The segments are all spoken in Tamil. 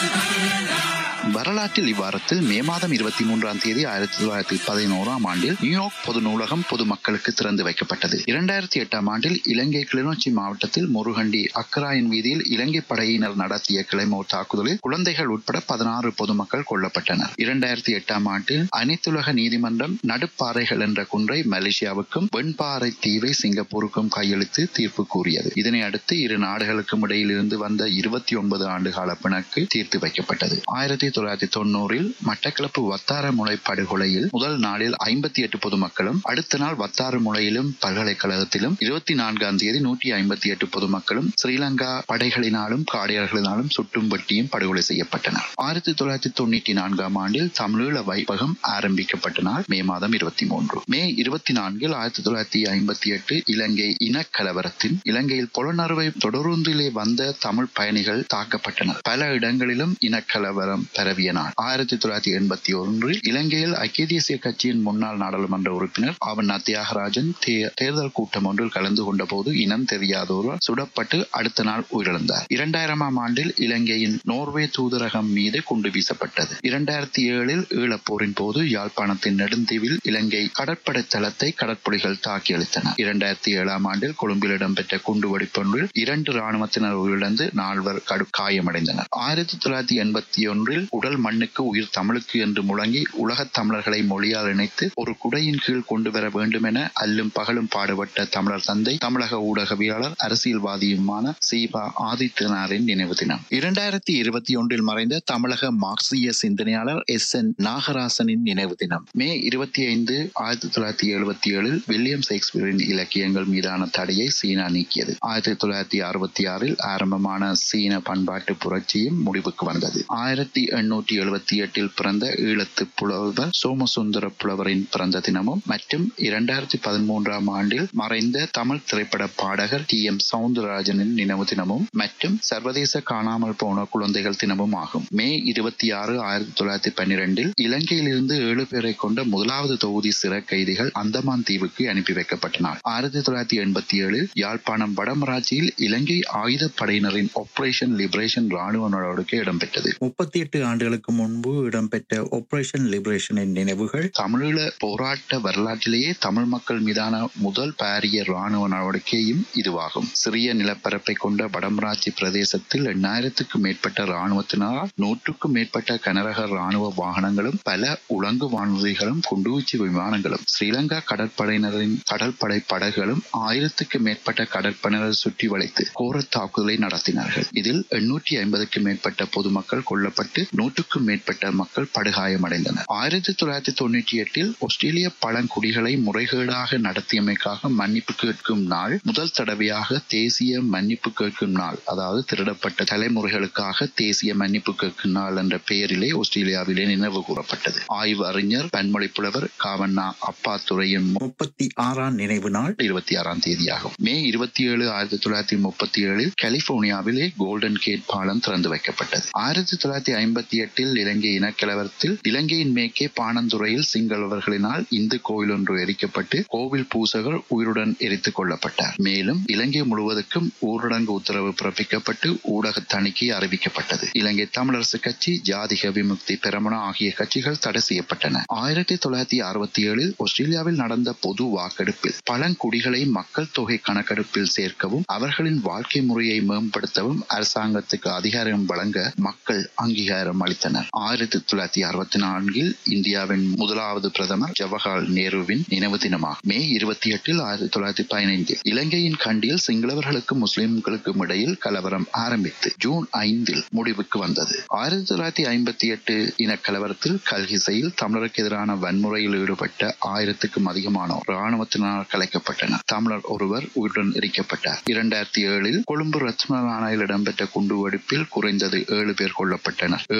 வரலாற்றில் இவ்வாரத்தில் மே மாதம் இருபத்தி மூன்றாம் தேதி ஆயிரத்தி தொள்ளாயிரத்தி பதினோராம் ஆண்டில் நியூயார்க் பொது நூலகம் பொதுமக்களுக்கு திறந்து வைக்கப்பட்டது இரண்டாயிரத்தி எட்டாம் ஆண்டில் இலங்கை கிளிநொச்சி மாவட்டத்தில் முருகண்டி அக்கராயன் வீதியில் இலங்கை படையினர் நடத்திய கிளைமோர் தாக்குதலில் குழந்தைகள் உட்பட பதினாறு பொதுமக்கள் கொல்லப்பட்டனர் இரண்டாயிரத்தி எட்டாம் ஆண்டில் அனைத்துலக நீதிமன்றம் நடுப்பாறைகள் என்ற குன்றை மலேசியாவுக்கும் வெண்பாறை தீவை சிங்கப்பூருக்கும் கையெழுத்து தீர்ப்பு கூறியது இதனை அடுத்து இரு நாடுகளுக்கும் இடையில் இருந்து வந்த இருபத்தி ஒன்பது ஆண்டு கால பிணக்கு தீர்த்து வைக்கப்பட்டது ஆயிரத்தி தொள்ளாயிரத்தி தொண்ணூறில் மட்டக்களப்பு வத்தார முளை படுகொலையில் முதல் நாளில் ஐம்பத்தி எட்டு பொதுமக்களும் அடுத்த நாள் வத்தாறு முளையிலும் பல்கலைக்கழகத்திலும் இருபத்தி நான்காம் தேதி நூற்றி ஐம்பத்தி எட்டு பொதுமக்களும் ஸ்ரீலங்கா படைகளினாலும் காடையர்களினாலும் சுட்டும் வெட்டியும் படுகொலை செய்யப்பட்டனர் ஆயிரத்தி தொள்ளாயிரத்தி தொண்ணூற்றி நான்காம் ஆண்டில் தமிழீழ வைப்பகம் ஆரம்பிக்கப்பட்ட நாள் மே மாதம் இருபத்தி மூன்று மே இருபத்தி நான்கில் ஆயிரத்தி தொள்ளாயிரத்தி ஐம்பத்தி எட்டு இலங்கை இனக்கலவரத்தின் இலங்கையில் புலனறுவை தொடருந்திலே வந்த தமிழ் பயணிகள் தாக்கப்பட்டனர் பல இடங்களிலும் இனக்கலவரம் பரவிய நாள் ஆயிரத்தி தொள்ளாயிரத்தி எண்பத்தி ஒன்றில் இலங்கையில் ஐக்கிய தேசிய கட்சியின் முன்னாள் நாடாளுமன்ற உறுப்பினர் ஆவண்ணா தியாகராஜன் தே- தேர்தல் கூட்டம் ஒன்றில் கலந்து கொண்ட போது இனம் தெரியாத ஒருவர் சுடப்பட்டு அடுத்த நாள் உயிரிழந்தார் இரண்டாயிரமாம் ஆண்டில் இலங்கையின் நோர்வே தூதரகம் மீது குண்டு வீசப்பட்டது இரண்டாயிரத்தி ஏழில் ஈழப்போரின் போது யாழ்ப்பாணத்தின் நெடுந்தீவில் இலங்கை கடற்படை தளத்தை கடற்புலிகள் தாக்கி அளித்தனர் இரண்டாயிரத்தி ஏழாம் ஆண்டில் கொழும்பில் இடம்பெற்ற குண்டு வெடிப்பொன்றில் இரண்டு ராணுவத்தினர் உயிரிழந்து நால்வர் கடு காயமடைந்தனர் ஆயிரத்தி தொள்ளாயிரத்தி எண்பத்தி ஒன்றில் உடல் மண்ணுக்கு உயிர் தமிழுக்கு என்று முழங்கி உலகத் தமிழர்களை மொழியால் இணைத்து ஒரு குடையின் கீழ் கொண்டு வர வேண்டும் என அல்லும் பகலும் பாடுபட்ட தமிழர் தந்தை தமிழக ஊடகவியாளர் அரசியல்வாதியுமான சீபா ஆதித்தனாரின் நினைவு தினம் இரண்டாயிரத்தி இருபத்தி ஒன்றில் மறைந்த தமிழக மார்க்சிய சிந்தனையாளர் எஸ் என் நாகராசனின் நினைவு தினம் மே இருபத்தி ஐந்து ஆயிரத்தி தொள்ளாயிரத்தி எழுபத்தி ஏழில் வில்லியம் ஷேக்ஸ்பியரின் இலக்கியங்கள் மீதான தடையை சீனா நீக்கியது ஆயிரத்தி தொள்ளாயிரத்தி அறுபத்தி ஆறில் ஆரம்பமான சீன பண்பாட்டு புரட்சியும் முடிவுக்கு வந்தது ஆயிரத்தி எண்ணூற்றி எழுபத்தி எட்டில் பிறந்த ஈழத்து புலவர் சோமசுந்தர புலவரின் பிறந்த தினமும் மற்றும் இரண்டாயிரத்தி பதிமூன்றாம் ஆண்டில் மறைந்த தமிழ் திரைப்பட பாடகர் டி எம் சவுந்தரராஜனின் நினைவு தினமும் மற்றும் சர்வதேச காணாமல் போன குழந்தைகள் தினமும் ஆகும் மே இருபத்தி ஆறு ஆயிரத்தி தொள்ளாயிரத்தி பன்னிரெண்டில் இலங்கையிலிருந்து ஏழு பேரை கொண்ட முதலாவது தொகுதி சிறை கைதிகள் அந்தமான் தீவுக்கு அனுப்பி வைக்கப்பட்டனர் ஆயிரத்தி தொள்ளாயிரத்தி எண்பத்தி ஏழில் யாழ்ப்பாணம் வடமராட்சியில் இலங்கை ஆயுத படையினரின் ஆபரேஷன் லிபரேஷன் ராணுவ நடவடிக்கை இடம்பெற்றது முப்பத்தி எட்டு ஆண்டுகளுக்கு முன்பு இடம்பெற்ற ஆபரேஷன் லிபரேஷனின் நினைவுகள் தமிழீழ போராட்ட வரலாற்றிலேயே தமிழ் மக்கள் மீதான முதல் பாரிய ராணுவ நடவடிக்கையும் இதுவாகும் சிறிய நிலப்பரப்பை கொண்ட வடமராட்சி பிரதேசத்தில் எண்ணாயிரத்துக்கும் மேற்பட்ட ராணுவத்தினரால் நூற்றுக்கும் மேற்பட்ட கனரக ராணுவ வாகனங்களும் பல உலங்கு வானூர்திகளும் குண்டுவீச்சு விமானங்களும் ஸ்ரீலங்கா கடற்படையினரின் கடற்படை படகுகளும் ஆயிரத்துக்கு மேற்பட்ட கடற்படையினர் சுற்றி வளைத்து கோர தாக்குதலை நடத்தினார்கள் இதில் எண்ணூற்றி ஐம்பதுக்கு மேற்பட்ட பொதுமக்கள் கொல்லப்பட்டு நூற்றுக்கும் மேற்பட்ட மக்கள் படுகாயமடைந்தனர் ஆயிரத்தி தொள்ளாயிரத்தி தொண்ணூற்றி எட்டில் ஆஸ்திரேலிய பழங்குடிகளை முறைகேடாக நடத்தியமைக்காக மன்னிப்பு கேட்கும் நாள் முதல் தடவையாக தேசிய மன்னிப்பு கேட்கும் நாள் அதாவது திருடப்பட்ட தலைமுறைகளுக்காக தேசிய மன்னிப்பு கேட்கும் நாள் என்ற பெயரிலே ஆஸ்திரேலியாவிலே நினைவு கூறப்பட்டது ஆய்வு அறிஞர் பன்மொழி புலவர் காவண்ணா அப்பாத்துறையின் முப்பத்தி ஆறாம் நினைவு நாள் இருபத்தி ஆறாம் தேதியாகும் மே இருபத்தி ஏழு ஆயிரத்தி தொள்ளாயிரத்தி முப்பத்தி ஏழில் கலிபோர்னியாவிலே கோல்டன் கேட் பாலம் திறந்து வைக்கப்பட்டது ஆயிரத்தி தொள்ளாயிரத்தி ஐம்பத்தி எட்டில் இலங்கை இனக்கலவரத்தில் இலங்கையின் மேற்கே பாணந்துறையில் சிங்களவர்களினால் இந்து கோயில் ஒன்று எரிக்கப்பட்டு கோவில் பூசகர் உயிருடன் எரித்துக் கொல்லப்பட்டார் மேலும் இலங்கை முழுவதற்கும் ஊரடங்கு உத்தரவு பிறப்பிக்கப்பட்டு ஊடக தணிக்கை அறிவிக்கப்பட்டது இலங்கை தமிழரசு கட்சி ஜாதிக விமுக்தி பெரமுன ஆகிய கட்சிகள் தடை செய்யப்பட்டன ஆயிரத்தி தொள்ளாயிரத்தி அறுபத்தி ஏழில் ஆஸ்திரேலியாவில் நடந்த பொது வாக்கெடுப்பில் பழங்குடிகளை மக்கள் தொகை கணக்கெடுப்பில் சேர்க்கவும் அவர்களின் வாழ்க்கை முறையை மேம்படுத்தவும் அரசாங்கத்துக்கு அதிகாரம் வழங்க மக்கள் அங்கீகாரம் அளித்தனர் ஆயிரத்தி தொள்ளாயிரத்தி அறுபத்தி நான்கில் இந்தியாவின் முதலாவது பிரதமர் ஜவஹர்லால் நேருவின் நினைவு தினமாகும் மே இருபத்தி எட்டில் ஆயிரத்தி தொள்ளாயிரத்தி பதினைந்தில் இலங்கையின் கண்டியில் சிங்களவர்களுக்கும் முஸ்லிம்களுக்கும் இடையில் கலவரம் ஆரம்பித்து ஜூன் ஐந்தில் முடிவுக்கு வந்தது ஆயிரத்தி தொள்ளாயிரத்தி ஐம்பத்தி எட்டு இனக்கலவரத்தில் கல்கிசையில் தமிழருக்கு எதிரான வன்முறையில் ஈடுபட்ட ஆயிரத்துக்கும் அதிகமானோர் இராணுவத்தினால் கலைக்கப்பட்டனர் தமிழர் ஒருவர் உயிருடன் எரிக்கப்பட்டார் இரண்டாயிரத்தி ஏழில் கொழும்பு ரத்மலானையில் இடம்பெற்ற குண்டுவெடிப்பில் குறைந்தது ஏழு பேர் கொல்லப்பட்டனர் ஏழு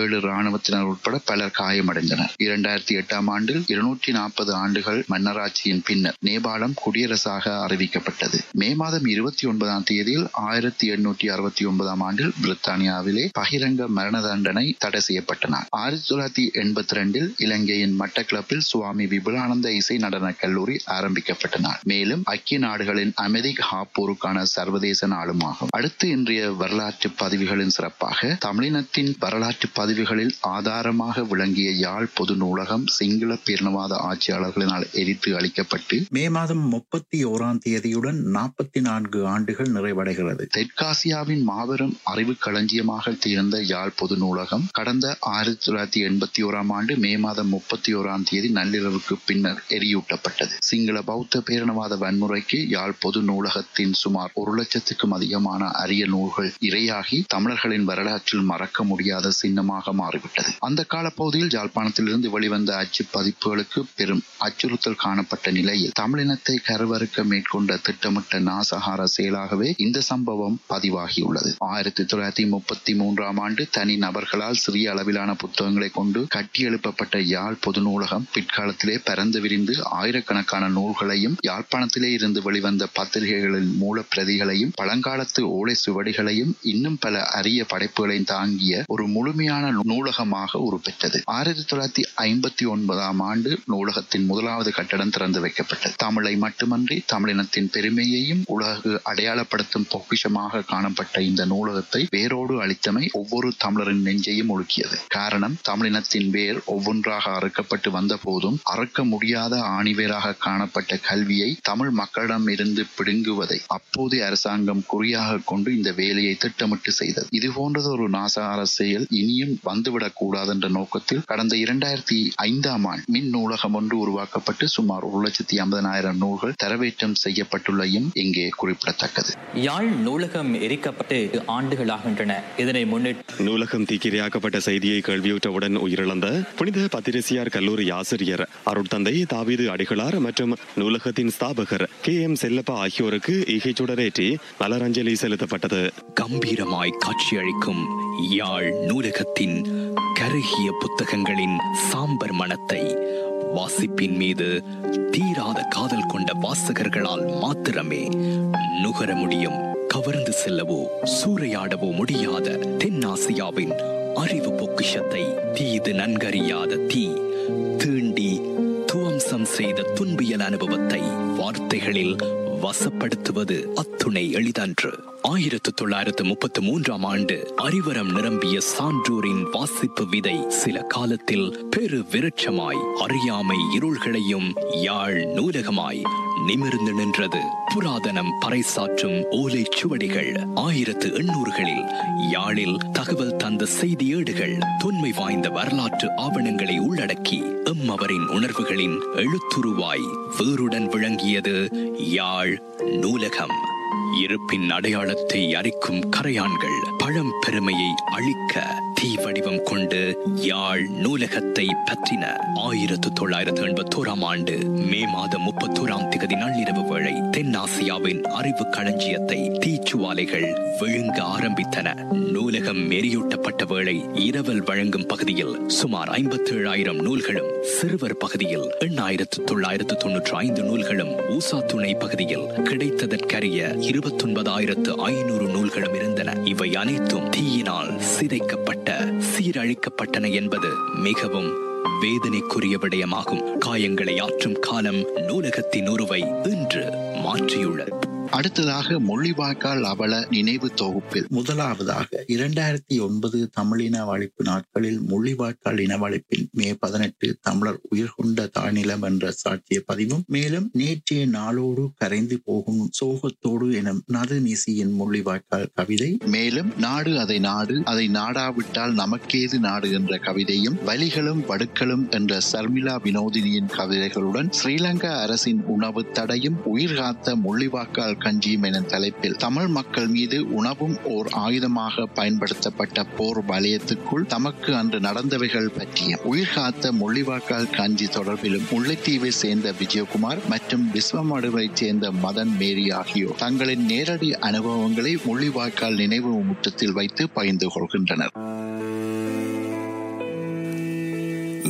ஏழு ராணுவத்தினர் உட்பட பலர் காயமடைந்தனர் இரண்டாயிரத்தி எட்டாம் ஆண்டில் இருநூற்றி நாற்பது ஆண்டுகள் மன்னராட்சியின் பின்னர் நேபாளம் குடியரசாக அறிவிக்கப்பட்டது மே மாதம் இருபத்தி ஒன்பதாம் தேதியில் ஆயிரத்தி எண்ணூற்றி அறுபத்தி ஒன்பதாம் ஆண்டில் பிரித்தானியாவிலே பகிரங்க மரண தண்டனை தடை செய்யப்பட்டன ஆயிரத்தி தொள்ளாயிரத்தி எண்பத்தி ரெண்டில் இலங்கையின் மட்டக்களப்பில் சுவாமி விபுலானந்த இசை நடன கல்லூரி ஆரம்பிக்கப்பட்டன மேலும் ஐக்கிய நாடுகளின் அமைதி காப்போருக்கான சர்வதேச நாளுமாகும் அடுத்து இன்றைய வரலாற்று பதிவுகளின் சிறப்பாக தமிழினத்தின் வரலாற்று பதிவுகளில் ஆதாரமாக விளங்கிய யாழ் பொது நூலகம் சிங்கள பேரினவாத ஆட்சியாளர்களினால் எரித்து அளிக்கப்பட்டு மே மாதம் முப்பத்தி ஓராம் தேதியுடன் நாற்பத்தி நான்கு ஆண்டுகள் நிறைவடைகிறது தெற்காசியாவின் மாபெரும் அறிவு களஞ்சியமாக திகழ்ந்த யாழ் பொது நூலகம் கடந்த ஆயிரத்தி தொள்ளாயிரத்தி எண்பத்தி ஓராம் ஆண்டு மே மாதம் முப்பத்தி ஓராம் தேதி நள்ளிரவுக்கு பின்னர் எரியூட்டப்பட்டது சிங்கள பௌத்த பேரினவாத வன்முறைக்கு யாழ் பொது நூலகத்தின் சுமார் ஒரு லட்சத்துக்கும் அதிகமான அரிய நூல்கள் இரையாகி தமிழர்களின் வரலாற்றில் மறக்க முடியாத சின்னமாக மாறிவிட்டது அந்த காலப்பகுதியில் யாழ்ப்பாணத்திலிருந்து வெளிவந்த அச்சு பதிப்புகளுக்கு பெரும் அச்சுறுத்தல் காணப்பட்ட நிலையில் தமிழினத்தை கருவறுக்க மேற்கொண்ட திட்டமிட்ட நாசகார செயலாகவே இந்த சம்பவம் பதிவாகியுள்ளது ஆயிரத்தி தொள்ளாயிரத்தி முப்பத்தி மூன்றாம் ஆண்டு தனி நபர்களால் சிறிய அளவிலான புத்தகங்களை கொண்டு கட்டியெழுப்பப்பட்ட யாழ் பொது நூலகம் பிற்காலத்திலே பரந்து விரிந்து ஆயிரக்கணக்கான நூல்களையும் யாழ்ப்பாணத்திலே இருந்து வெளிவந்த பத்திரிகைகளின் மூல பிரதிகளையும் பழங்காலத்து ஓலை சுவடிகளையும் இன்னும் பல அரிய படைப்புகளையும் தாங்கிய ஒரு முழுமையான நூலகமாக உருப்பெற்றது ஆயிரத்தி தொள்ளாயிரத்தி ஐம்பத்தி ஒன்பதாம் ஆண்டு நூலகத்தின் முதலாவது கட்டடம் திறந்து வைக்கப்பட்டது தமிழை மட்டுமன்றி தமிழினத்தின் பெருமையையும் உலகு அடையாளப்படுத்தும் பொக்கிஷமாக காணப்பட்ட இந்த நூலகத்தை வேரோடு அளித்தமை ஒவ்வொரு தமிழரின் நெஞ்சையும் ஒழுக்கியது காரணம் தமிழினத்தின் வேர் ஒவ்வொன்றாக அறுக்கப்பட்டு வந்த போதும் அறுக்க முடியாத ஆணிவேராக காணப்பட்ட கல்வியை தமிழ் மக்களிடம் இருந்து பிடுங்குவதை அப்போதைய அரசாங்கம் குறியாக கொண்டு இந்த வேலையை திட்டமிட்டு செய்தது இது போன்றது ஒரு நாசார செயல் இனியும் வந்துவிடக் கூடாது என்ற நோக்கத்தில் கடந்த இரண்டாயிரத்தி ஐந்தாம் ஆண்டு மின் நூலகம் ஒன்று உருவாக்கப்பட்டு சுமார் ஒரு லட்சத்தி ஐம்பதனாயிரம் நூல்கள் தரவேற்றம் செய்யப்பட்டுள்ளையும் இங்கே குறிப்பிடத்தக்கது யாழ் நூலகம் எரிக்கப்பட்டு ஆண்டுகளாகின்றன இதனை முன்னிட்டு நூலகம் தீக்கிரையாக்கப்பட்ட செய்தியை கேள்வியுற்றவுடன் உயிரிழந்த புனித பத்திரிசியார் கல்லூரி ஆசிரியர் அருட்தந்தை தாவீது அடிகளார் மற்றும் நூலகத்தின் ஸ்தாபகர் கே எம் செல்லப்பா ஆகியோருக்கு ஈகை சுடரேற்றி மலரஞ்சலி செலுத்தப்பட்டது கம்பீரமாய் காட்சியளிக்கும் யாழ் நூலகத்தின் கருகிய புத்தகங்களின் சாம்பர் மனத்தை வாசிப்பின் மீது தீராத காதல் கொண்ட வாசகர்களால் மாத்திரமே நுகர முடியும் கவர்ந்து செல்லவோ சூறையாடவோ முடியாத தென்னாசியாவின் அறிவு பொக்கிஷத்தை தீது நன்கறியாத தீ தீண்டி துவம்சம் செய்த துன்பியல் அனுபவத்தை வார்த்தைகளில் வசப்படுத்துவது அத்துணை எளிதன்று ஆயிரத்து தொள்ளாயிரத்து முப்பத்து மூன்றாம் ஆண்டு அறிவரம் நிரம்பிய சான்றோரின் வாசிப்பு விதை சில காலத்தில் பெரு விருட்சமாய் அறியாமை இருள்களையும் யாழ் நூலகமாய் நிமிர்ந்து நின்றது புராதனம் பறைசாற்றும் ஓலை சுவடிகள் ஆயிரத்து எண்ணூறுகளில் யாழில் தகவல் தந்த செய்தி ஏடுகள் தொன்மை வாய்ந்த வரலாற்று ஆவணங்களை உள்ளடக்கி எம்மவரின் உணர்வுகளின் எழுத்துருவாய் வேருடன் விளங்கியது யாழ் நூலகம் இருப்பின் அடையாளத்தை அரிக்கும் கரையான்கள் பழம் பெருமையை அழிக்க தீ வடிவம் கொண்டு யாழ் நூலகத்தை பற்றின ஆயிரத்து தொள்ளாயிரத்து எண்பத்தோராம் ஆண்டு மே மாதம் முப்பத்தோராம் திகதி நள்ளிரவு வேளை தென்னாசியாவின் அறிவு களஞ்சியத்தை தீச்சுவாலைகள் விழுங்க ஆரம்பித்தன நூலகம் எரியூட்டப்பட்ட வேளை இரவல் வழங்கும் பகுதியில் சுமார் ஐம்பத்தி ஏழாயிரம் நூல்களும் சிறுவர் பகுதியில் எண்ணாயிரத்து தொள்ளாயிரத்து தொன்னூற்றி ஐந்து நூல்களும் ஊசா துணை பகுதியில் கிடைத்ததற்கரிய இருபத்தொன்பதாயிரத்து ஐநூறு நூல்களும் இருந்தன இவை அனைத்தும் தீயினால் சிதைக்கப்பட்ட சீரழிக்கப்பட்டன என்பது மிகவும் வேதனைக்குரிய விடயமாகும் காயங்களை ஆற்றும் காலம் நூலகத்தின் உருவை இன்று மாற்றியுள்ளது அடுத்ததாக முள்ளிவாய்க்கால் அவல நினைவு தொகுப்பில் முதலாவதாக இரண்டாயிரத்தி ஒன்பது தமிழின வழிப்பு நாட்களில் முள்ளிவாய்க்கால் இனவழிப்பின் மே பதினெட்டு தமிழர் உயிர் கொண்ட தானிலம் என்ற சாட்சிய பதிவும் மேலும் நேற்றைய நாளோடு கரைந்து போகும் சோகத்தோடு எனும் நதுநிசியின் முள்ளிவாய்க்கால் கவிதை மேலும் நாடு அதை நாடு அதை நாடாவிட்டால் நமக்கேது நாடு என்ற கவிதையும் வலிகளும் வடுக்களும் என்ற சர்மிளா வினோதினியின் கவிதைகளுடன் ஸ்ரீலங்கா அரசின் உணவு தடையும் உயிர் காத்த முள்ளிவாய்க்கால் கஞ்சியும் எனும் தலைப்பில் தமிழ் மக்கள் மீது உணவும் ஓர் ஆயுதமாக பயன்படுத்தப்பட்ட போர் வலயத்துக்குள் தமக்கு அன்று நடந்தவைகள் பற்றியும் உயிர் காத்த முள்ளிவாய்க்கால் கஞ்சி தொடர்பிலும் முல்லைத்தீவை சேர்ந்த விஜயகுமார் மற்றும் விஸ்வமடுவைச் சேர்ந்த மதன் மேரி ஆகியோர் தங்களின் நேரடி அனுபவங்களை முள்ளிவாய்க்கால் நினைவு முற்றத்தில் வைத்து பகிர்ந்து கொள்கின்றனர்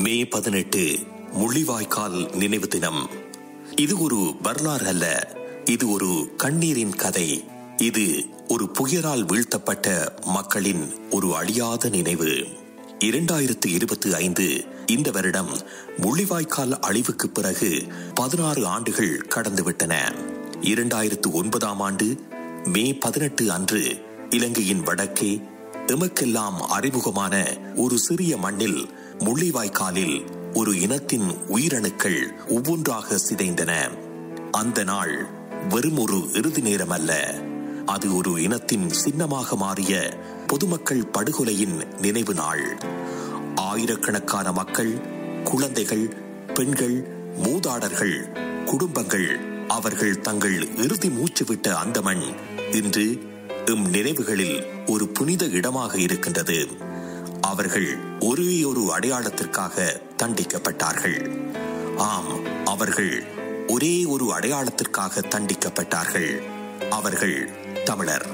மே பதினெட்டு முள்ளிவாய்க்கால் நினைவு தினம் இது ஒரு வரலாறு அல்ல இது ஒரு கண்ணீரின் கதை இது ஒரு புயலால் வீழ்த்தப்பட்ட மக்களின் ஒரு அழியாத நினைவு இரண்டாயிரத்து இருபத்தி ஐந்து இந்த வருடம் முள்ளிவாய்க்கால் அழிவுக்கு பிறகு பதினாறு ஆண்டுகள் கடந்துவிட்டன இரண்டாயிரத்து ஒன்பதாம் ஆண்டு மே பதினெட்டு அன்று இலங்கையின் வடக்கே எமக்கெல்லாம் அறிமுகமான ஒரு சிறிய மண்ணில் முள்ளிவாய்க்காலில் ஒரு இனத்தின் உயிரணுக்கள் ஒவ்வொன்றாக சிதைந்தன அந்த நாள் வெறும் ஒரு இறுதி நேரம் அல்ல அது ஒரு இனத்தின் சின்னமாக மாறிய பொதுமக்கள் படுகொலையின் நினைவு நாள் ஆயிரக்கணக்கான மக்கள் குழந்தைகள் பெண்கள் மூதாடர்கள் குடும்பங்கள் அவர்கள் தங்கள் இறுதி மூச்சு விட்ட அந்த மண் இன்று எம் நினைவுகளில் ஒரு புனித இடமாக இருக்கின்றது அவர்கள் ஒரே ஒரு அடையாளத்திற்காக தண்டிக்கப்பட்டார்கள் ஆம் அவர்கள் ஒரே ஒரு அடையாளத்திற்காக தண்டிக்கப்பட்டார்கள் அவர்கள் தமிழர்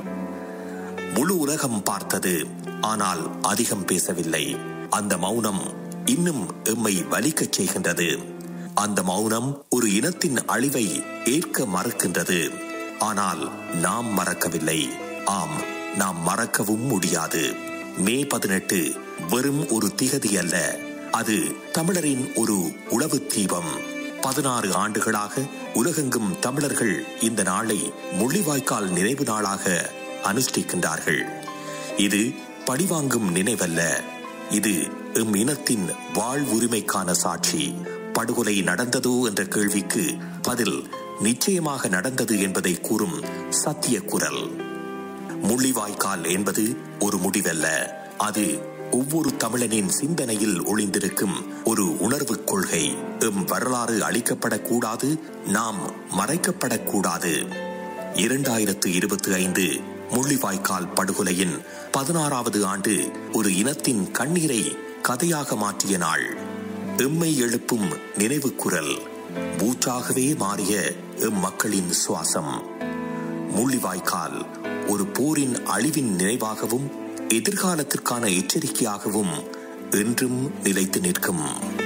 முழு உலகம் பார்த்தது ஆனால் அதிகம் பேசவில்லை அந்த மௌனம் இன்னும் எம்மை வலிக்கச் செய்கின்றது அந்த மௌனம் ஒரு இனத்தின் அழிவை ஏற்க மறுக்கின்றது ஆனால் நாம் மறக்கவில்லை ஆம் நாம் மறக்கவும் முடியாது மே பதினெட்டு வெறும் ஒரு திகதி அல்ல அது தமிழரின் ஒரு உளவு தீபம் பதினாறு ஆண்டுகளாக உலகெங்கும் தமிழர்கள் இந்த நாளை முள்ளிவாய்க்கால் நினைவு நாளாக அனுஷ்டிக்கின்றார்கள் இது பழிவாங்கும் நினைவல்ல இது எம் இனத்தின் வாழ்வுரிமைக்கான சாட்சி படுகொலை நடந்ததோ என்ற கேள்விக்கு பதில் நிச்சயமாக நடந்தது என்பதை கூறும் சத்திய குரல் முள்ளிவாய்க்கால் என்பது ஒரு முடிவல்ல அது ஒவ்வொரு தமிழனின் சிந்தனையில் ஒளிந்திருக்கும் ஒரு உணர்வு கொள்கை எம் வரலாறு அளிக்கப்படக்கூடாது நாம் மறைக்கப்படக்கூடாது இரண்டாயிரத்து இருபத்தி ஐந்து முள்ளிவாய்க்கால் படுகொலையின் பதினாறாவது ஆண்டு ஒரு இனத்தின் கண்ணீரை கதையாக மாற்றிய நாள் எம்மை எழுப்பும் நினைவு குரல் மூச்சாகவே மாறிய எம் மக்களின் சுவாசம் முள்ளிவாய்க்கால் ஒரு போரின் அழிவின் நினைவாகவும் எதிர்காலத்திற்கான எச்சரிக்கையாகவும் என்றும் நிலைத்து நிற்கும்